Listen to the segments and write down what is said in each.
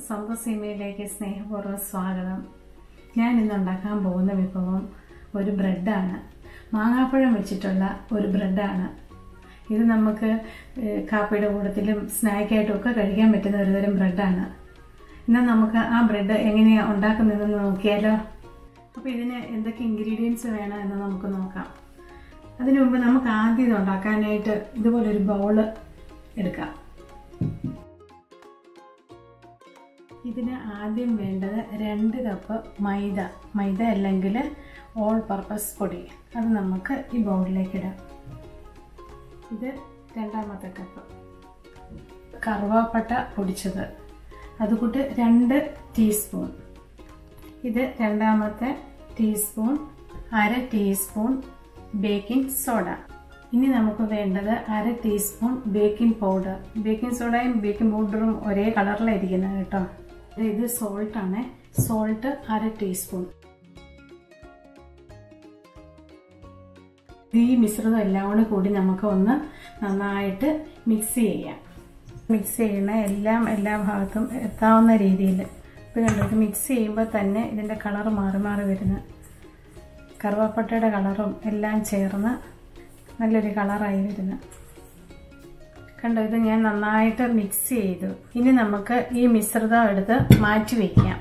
സ്വന്തം സീമയിലേക്ക് സ്നേഹപൂർവ്വം സ്വാഗതം ഞാൻ ഇന്ന് ഉണ്ടാക്കാൻ പോകുന്ന വിഭവം ഒരു ബ്രെഡാണ് മാങ്ങാപ്പഴം വെച്ചിട്ടുള്ള ഒരു ബ്രെഡാണ് ഇത് നമുക്ക് ഏഹ്, കാപ്പിയുടെ കൂട്ടത്തിലും സ്നാക്കായിട്ടും ഒക്കെ കഴിക്കാൻ പറ്റുന്ന ഒരുതരം ബ്രെഡാണ് എന്നാൽ നമുക്ക് ആ ബ്രെഡ് എങ്ങനെയാണ് ഉണ്ടാക്കുന്നതെന്ന് നോക്കിയാലോ അപ്പോൾ ഇതിന് എന്തൊക്കെ ഇൻഗ്രീഡിയൻസ് വേണം എന്ന് നമുക്ക് നോക്കാം അതിനു മുമ്പ് നമുക്ക് ആദ്യം ഇത് ഉണ്ടാക്കാനായിട്ട് ഇതുപോലൊരു ബൗള് എടുക്കാം ഇതിന് ആദ്യം വേണ്ടത് രണ്ട് കപ്പ് മൈദ മൈദ അല്ലെങ്കിൽ ഓൾ പർപ്പസ് പൊടി അത് നമുക്ക് ഈ ബൗളിലേക്ക് ഇടാം ഇത് രണ്ടാമത്തെ കപ്പ് കറുവാപ്പട്ട പൊടിച്ചത് അതുകൂട്ട് രണ്ട് ടീസ്പൂൺ ഇത് രണ്ടാമത്തെ ടീസ്പൂൺ അര ടീസ്പൂൺ ബേക്കിംഗ് സോഡ ഇനി നമുക്ക് വേണ്ടത് അര ടീസ്പൂൺ ബേക്കിംഗ് പൗഡർ ബേക്കിംഗ് സോഡയും ബേക്കിംഗ് പൗഡറും ഒരേ കളറിലായിരിക്കുന്നത് കേട്ടോ ഇത് സോൾട്ട് ആണ് സോൾട്ട് അര ടീസ്പൂൺ ഈ മിശ്രിതം എല്ലാം കൂടി കൂടി നമുക്ക് ഒന്ന് നന്നായിട്ട് മിക്സ് ചെയ്യാം മിക്സ് ചെയ്യണ എല്ലാം എല്ലാ ഭാഗത്തും എത്താവുന്ന രീതിയിൽ ഇപ്പം കണ്ടോ ഇത് മിക്സ് ചെയ്യുമ്പോൾ തന്നെ ഇതിൻ്റെ കളർ മാറി മാറി വരുന്നു കറുവാപ്പട്ടയുടെ കളറും എല്ലാം ചേർന്ന് നല്ലൊരു കളറായി വരുന്നു കണ്ടോ ഇത് ഞാൻ നന്നായിട്ട് മിക്സ് ചെയ്തു ഇനി നമുക്ക് ഈ മിശ്രിതം എടുത്ത് മാറ്റി വയ്ക്കാം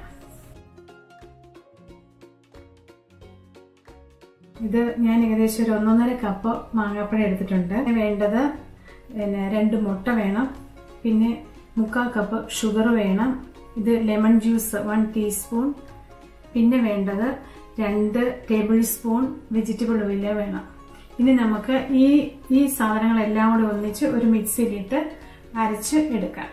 ഇത് ഞാൻ ഏകദേശം ഒരു ഒന്നൊന്നര കപ്പ് മാങ്ങാപ്പഴം എടുത്തിട്ടുണ്ട് ഇതിന് വേണ്ടത് പിന്നെ രണ്ട് മുട്ട വേണം പിന്നെ മുക്കാൽ കപ്പ് ഷുഗർ വേണം ഇത് ലെമൺ ജ്യൂസ് വൺ ടീസ്പൂൺ പിന്നെ വേണ്ടത് രണ്ട് ടേബിൾ സ്പൂൺ വെജിറ്റബിൾ ഓയിൽ വേണം ഇനി നമുക്ക് ഈ ഈ സാധനങ്ങളെല്ലാം കൂടി ഒന്നിച്ച് ഒരു മിക്സിയിലിട്ട് അരച്ച് എടുക്കാം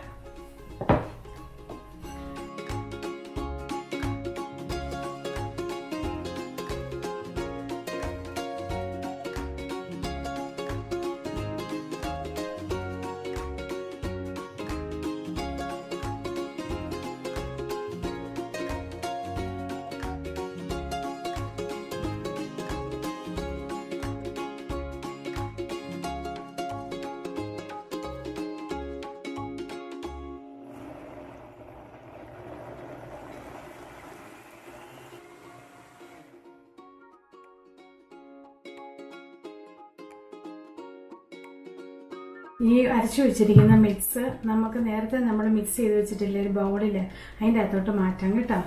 ഈ അരച്ചു വെച്ചിരിക്കുന്ന മിക്സ് നമുക്ക് നേരത്തെ നമ്മൾ മിക്സ് ചെയ്ത് വെച്ചിട്ടില്ലേ ഒരു ബൗളിൽ അതിൻ്റെ അകത്തോട്ട് മാറ്റാം കേട്ടോ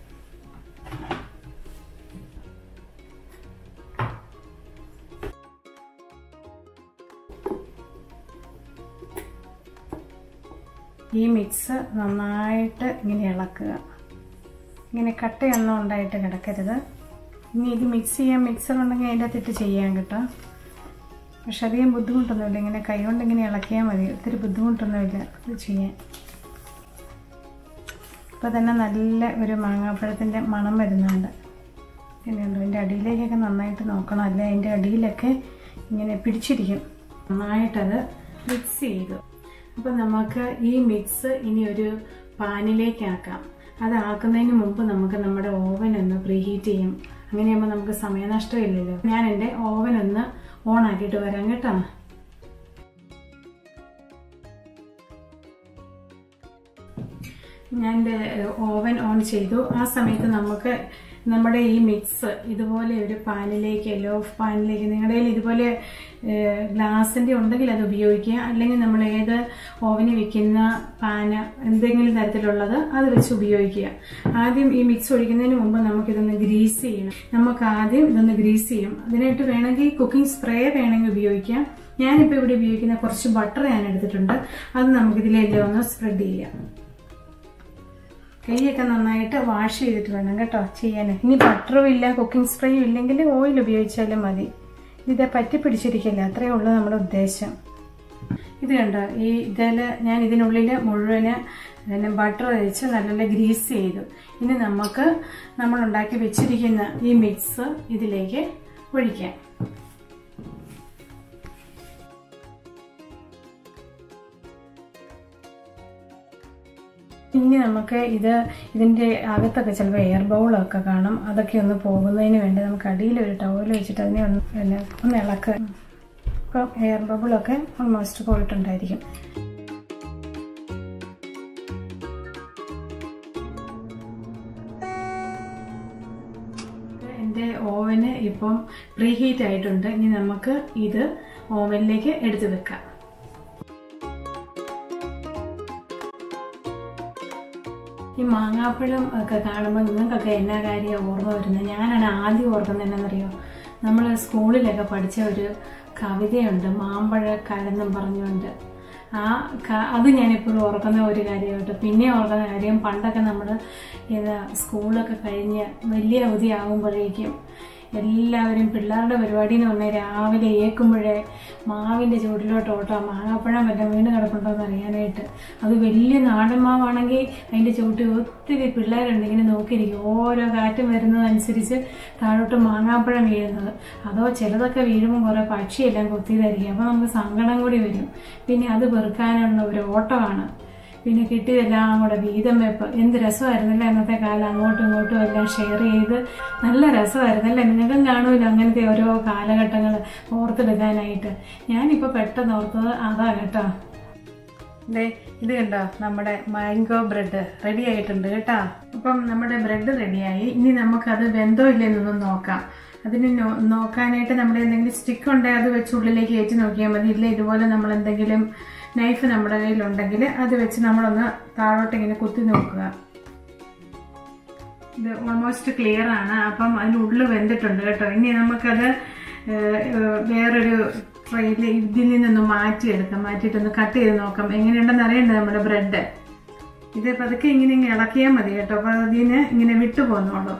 ഈ മിക്സ് നന്നായിട്ട് ഇങ്ങനെ ഇളക്കുക ഇങ്ങനെ കട്ടയൊന്നും ഉണ്ടായിട്ട് കിടക്കരുത് ഇനി ഇത് മിക്സ് ചെയ്യാൻ മിക്സർ ഉണ്ടെങ്കിൽ അതിൻ്റെ അകത്തിട്ട് ചെയ്യാം കേട്ടോ പക്ഷെ അധികം ബുദ്ധിമുട്ടൊന്നുമില്ല ഇങ്ങനെ കൈകൊണ്ട് ഇങ്ങനെ ഇളക്കിയാൽ മതി ഒത്തിരി ബുദ്ധിമുട്ടൊന്നുമില്ല ഇത് ചെയ്യാൻ ഇപ്പോൾ തന്നെ നല്ല ഒരു മാങ്ങാപ്പഴത്തിൻ്റെ മണം വരുന്നുണ്ട് ഇങ്ങനെയുണ്ട് അതിൻ്റെ അടിയിലേക്കൊക്കെ നന്നായിട്ട് നോക്കണം അല്ലെ അതിൻ്റെ അടിയിലൊക്കെ ഇങ്ങനെ പിടിച്ചിരിക്കും നന്നായിട്ടത് മിക്സ് ചെയ്തു അപ്പോൾ നമുക്ക് ഈ മിക്സ് ഇനി ഒരു പാനിലേക്കാക്കാം അത് ആക്കുന്നതിന് മുമ്പ് നമുക്ക് നമ്മുടെ ഓവൻ ഒന്ന് പ്രീഹീറ്റ് ചെയ്യും അങ്ങനെയാകുമ്പോൾ നമുക്ക് സമയനഷ്ടമില്ലല്ലോ ഞാൻ എൻ്റെ ഓവൻ ഒന്ന് ഓൺ ആക്കിയിട്ട് വരാം കേട്ടോ ഞാൻ എൻ്റെ ഓവൻ ഓൺ ചെയ്തു ആ സമയത്ത് നമുക്ക് നമ്മുടെ ഈ മിക്സ് ഇതുപോലെ ഒരു പാനിലേക്ക് ലോ പാനിലേക്ക് നിങ്ങളുടെ കയ്യിൽ ഇതുപോലെ ഗ്ലാസിൻ്റെ ഉണ്ടെങ്കിൽ അത് ഉപയോഗിക്കുക അല്ലെങ്കിൽ നമ്മൾ ഏത് ഓവനിൽ വെക്കുന്ന പാന് എന്തെങ്കിലും തരത്തിലുള്ളത് അത് വെച്ച് ഉപയോഗിക്കുക ആദ്യം ഈ മിക്സ് ഒഴിക്കുന്നതിന് മുമ്പ് നമുക്കിതൊന്ന് ഗ്രീസ് ചെയ്യണം നമുക്ക് ആദ്യം ഇതൊന്ന് ഗ്രീസ് ചെയ്യും അതിനായിട്ട് വേണമെങ്കിൽ കുക്കിംഗ് സ്പ്രേ വേണമെങ്കിൽ ഉപയോഗിക്കാം ഞാനിപ്പോൾ ഇവിടെ ഉപയോഗിക്കുന്ന കുറച്ച് ബട്ടർ ഞാൻ എടുത്തിട്ടുണ്ട് അത് നമുക്കിതിലെല്ലാം ഒന്ന് സ്പ്രെഡ് ചെയ്യാം കൈയൊക്കെ നന്നായിട്ട് വാഷ് ചെയ്തിട്ട് വേണം കേട്ടോ ചെയ്യാൻ ഇനി ബട്ടറും ഇല്ല കുക്കിംഗ് സ്പ്രേയും ഇല്ലെങ്കിൽ ഓയിൽ ഉപയോഗിച്ചാലും മതി ഇത് പറ്റി പിടിച്ചിരിക്കില്ല അത്രയേ ഉള്ളൂ നമ്മുടെ ഉദ്ദേശം ഇത് കണ്ടോ ഈ ഇതിൽ ഞാൻ ഇതിനുള്ളിൽ മുഴുവന് പിന്നെ ബട്ടർ വെച്ച് നല്ല ഗ്രീസ് ചെയ്തു ഇനി നമുക്ക് നമ്മൾ ഉണ്ടാക്കി വെച്ചിരിക്കുന്ന ഈ മിക്സ് ഇതിലേക്ക് ഒഴിക്കാം ഇനി നമുക്ക് ഇത് ഇതിൻ്റെ അകത്തൊക്കെ ചിലപ്പോൾ എയർ ബൗളൊക്കെ കാണും അതൊക്കെ ഒന്ന് പോകുന്നതിന് വേണ്ടി നമുക്ക് അടിയിൽ ഒരു ടവൽ വെച്ചിട്ട് അതിനെ ഒന്ന് പിന്നെ ഒന്ന് ഇളക്കുക ഇപ്പം എയർ ബബിളൊക്കെ ഓൾമോസ്റ്റ് പോയിട്ടുണ്ടായിരിക്കും എൻ്റെ ഓവന് ഇപ്പം പ്രീ ഹീറ്റ് ആയിട്ടുണ്ട് ഇനി നമുക്ക് ഇത് ഓവനിലേക്ക് എടുത്തു വെക്കാം ഈ മാങ്ങാപ്പഴം ഒക്കെ കാണുമ്പോൾ നിങ്ങൾക്കൊക്കെ എന്നാ കാര്യം ഓർമ്മ വരുന്നത് ഞാനാണ് ആദ്യം ഓർക്കുന്നത് എന്നറിയോ നമ്മൾ സ്കൂളിലൊക്കെ പഠിച്ച ഒരു കവിതയുണ്ട് മാമ്പഴ കഴെന്നും പറഞ്ഞുകൊണ്ട് ആ ക- അത് ഞാനിപ്പോഴും ഓർക്കുന്ന ഒരു കാര്യമായിട്ട് പിന്നെ ഓർക്കുന്ന കാര്യം പണ്ടൊക്കെ നമ്മൾ ഇത് സ്കൂളൊക്കെ കഴിഞ്ഞ് വലിയ അവധി ആകുമ്പോഴേക്കും എല്ലാവരും പിള്ളേരുടെ പരിപാടി എന്ന് പറഞ്ഞാൽ രാവിലെ ഏക്കുമ്പോഴേ മാവിൻ്റെ ചുവട്ടിലോട്ട് ഓട്ടോ മാങ്ങാപ്പഴം വല്ലതും വീണ് കിടപ്പുണ്ടോ എന്ന് അറിയാനായിട്ട് അത് വലിയ നാടൻ മാവാണെങ്കിൽ അതിൻ്റെ ചുവട്ടിൽ ഒത്തിരി പിള്ളേരുണ്ട് ഇങ്ങനെ നോക്കിയിരിക്കും ഓരോ കാറ്റും വരുന്നതനുസരിച്ച് താഴോട്ട് മാങ്ങാപ്പഴം വീഴുന്നത് അതോ ചിലതൊക്കെ വീഴുമ്പോൾ കുറേ പക്ഷിയെല്ലാം കൊത്തിയതായിരിക്കും അപ്പോൾ നമുക്ക് സങ്കടം കൂടി വരും പിന്നെ അത് പെറുക്കാനുള്ള ഒരു ഓട്ടമാണ് പിന്നെ കിട്ടിയതെല്ലാം കൂടെ വീതം വെപ്പ് എന്ത് രസമായിരുന്നല്ലേ അന്നത്തെ കാലം അങ്ങോട്ടും ഇങ്ങോട്ടും എല്ലാം ഷെയർ ചെയ്ത് നല്ല രസമായിരുന്നല്ലേ നിങ്ങൾക്കും കാണുമല്ലോ അങ്ങനത്തെ ഓരോ കാലഘട്ടങ്ങൾ ഓർത്തെടുക്കാനായിട്ട് ഞാനിപ്പോൾ പെട്ടെന്ന് ഓർത്തത് അതാ കേട്ടോ ദേ ഇത് കണ്ടോ നമ്മുടെ മാംഗോ ബ്രെഡ് റെഡി ആയിട്ടുണ്ട് കേട്ടോ അപ്പം നമ്മുടെ ബ്രെഡ് റെഡിയായി ഇനി നമുക്കത് വെന്തോ ഇല്ലെന്നൊന്നും നോക്കാം അതിന് നോ- നോക്കാനായിട്ട് നമ്മുടെ എന്തെങ്കിലും സ്റ്റിക്ക് ഉണ്ടെങ്കിൽ അത് വെച്ച് ഉള്ളിലേക്ക് കയറ്റി നോക്കിയാൽ മതി ഇല്ല ഇതുപോലെ നമ്മൾ എന്തെങ്കിലും നൈഫ് നമ്മുടെ കയ്യിലുണ്ടെങ്കിൽ അത് വെച്ച് നമ്മളൊന്ന് താഴോട്ട് ഇങ്ങനെ കുത്തി നോക്കുക ഇത് ഓൾമോസ്റ്റ് ക്ലിയർ ആണ് അപ്പം അതിനുള്ളിൽ വെന്തിട്ടുണ്ട് കേട്ടോ ഇനി നമുക്കത് ഏഹ്, ഏഹ്, വേറൊരു ട്രെയിൽ ഇതിൽ നിന്നൊന്ന് മാറ്റിയെടുക്കാം മാറ്റിയിട്ടൊന്ന് കട്ട് ചെയ്ത് നോക്കാം എങ്ങനെയുണ്ടെന്ന് അറിയണ്ടേ നമ്മുടെ ബ്രെഡ് ഇത് പതുക്കെ ഇങ്ങനെ ഇങ്ങനെ ഇളക്കിയാൽ മതി കേട്ടോ അപ്പോൾ അതിന് ഇങ്ങനെ വിട്ടു പോന്നോളൂ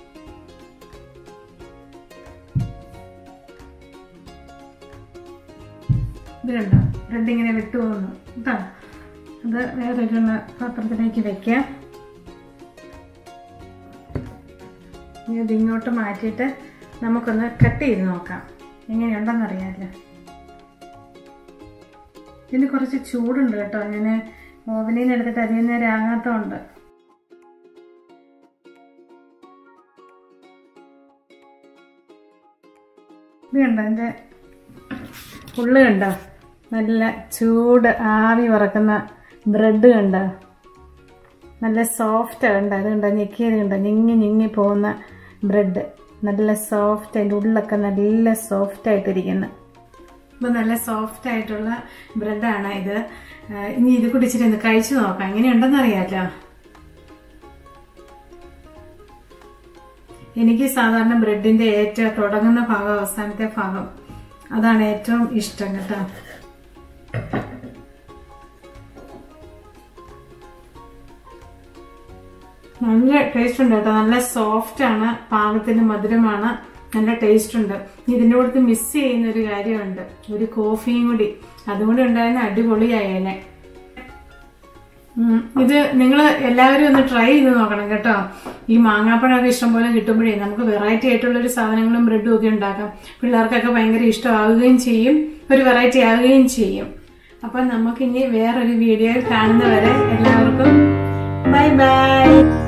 ഇത് കണ്ടോ ബ്രെഡ് ഇങ്ങനെ വിട്ടു പോകുന്നു കേട്ടോ അത് വേറൊരു പാത്രത്തിലേക്ക് വെക്കാം ഇനി ഇത് ഇങ്ങോട്ട് മാറ്റിയിട്ട് നമുക്കൊന്ന് കട്ട് ചെയ്ത് നോക്കാം എങ്ങനെയുണ്ടെന്ന് അറിയാമല്ലോ ഇതിന് കുറച്ച് ചൂടുണ്ട് കേട്ടോ ഞാൻ ഓവനിൽ നിന്ന് എടുത്തിട്ട് അധികം നേരം ആകാത്തതുണ്ട് ഇത് കണ്ടോ എൻ്റെ ഉള്ളു കണ്ടോ നല്ല ചൂട് ആവി പറക്കുന്ന ബ്രെഡ് കണ്ടോ നല്ല സോഫ്റ്റ് കണ്ടോ അത് കണ്ടോ ഞെക്കിയത് കണ്ടോ ഞെങ്ങി ഞെങ്ങി പോകുന്ന ബ്രെഡ് നല്ല സോഫ്റ്റ് അതിൻ്റെ ഉള്ളൊക്കെ നല്ല സോഫ്റ്റ് ആയിട്ടിരിക്കുന്നു അപ്പോൾ നല്ല സോഫ്റ്റ് ആയിട്ടുള്ള ബ്രെഡാണ് ഇത് ആ, ഇനി ഇത് കൂടി ഇച്ചിരി ഒന്ന് കഴിച്ചു നോക്കാം എങ്ങനെയുണ്ടെന്ന് അറിയാമല്ലോ എനിക്ക് സാധാരണ ബ്രെഡിന്റെ ഏറ്റവും തുടങ്ങുന്ന ഭാഗം അവസാനത്തെ ഭാഗം അതാണ് ഏറ്റവും ഇഷ്ടം കേട്ടോ നല്ല ടേസ്റ്റ് ഉണ്ട് കേട്ടോ നല്ല സോഫ്റ്റ് ആണ് പാകത്തിന് മധുരമാണ് നല്ല ടേസ്റ്റ് ഉണ്ട് ഇതിൻ്റെ കൂടെ മിസ് ചെയ്യുന്ന ഒരു കാര്യമുണ്ട് ഒരു കോഫിയും കൂടി അതുകൂടി ഉണ്ടായിരുന്ന അടിപൊളിയായേനെ ഉം, ഇത് നിങ്ങൾ എല്ലാവരും ഒന്ന് ട്രൈ ചെയ്ത് നോക്കണം കേട്ടോ ഈ മാങ്ങാപ്പഴമൊക്കെ ഇഷ്ടംപോലെ കിട്ടുമ്പോഴേ നമുക്ക് വെറൈറ്റി ആയിട്ടുള്ള ഒരു സാധനങ്ങളും ബ്രെഡും ഒക്കെ ഉണ്ടാക്കാം പിള്ളേർക്കൊക്കെ ഭയങ്കര ഇഷ്ടമാവുകയും ചെയ്യും ഒരു വെറൈറ്റി ആവുകയും ചെയ്യും അപ്പം നമുക്കിനി വേറൊരു വീഡിയോയിൽ കാണുന്നവരെ എല്ലാവർക്കും ബൈ ബൈ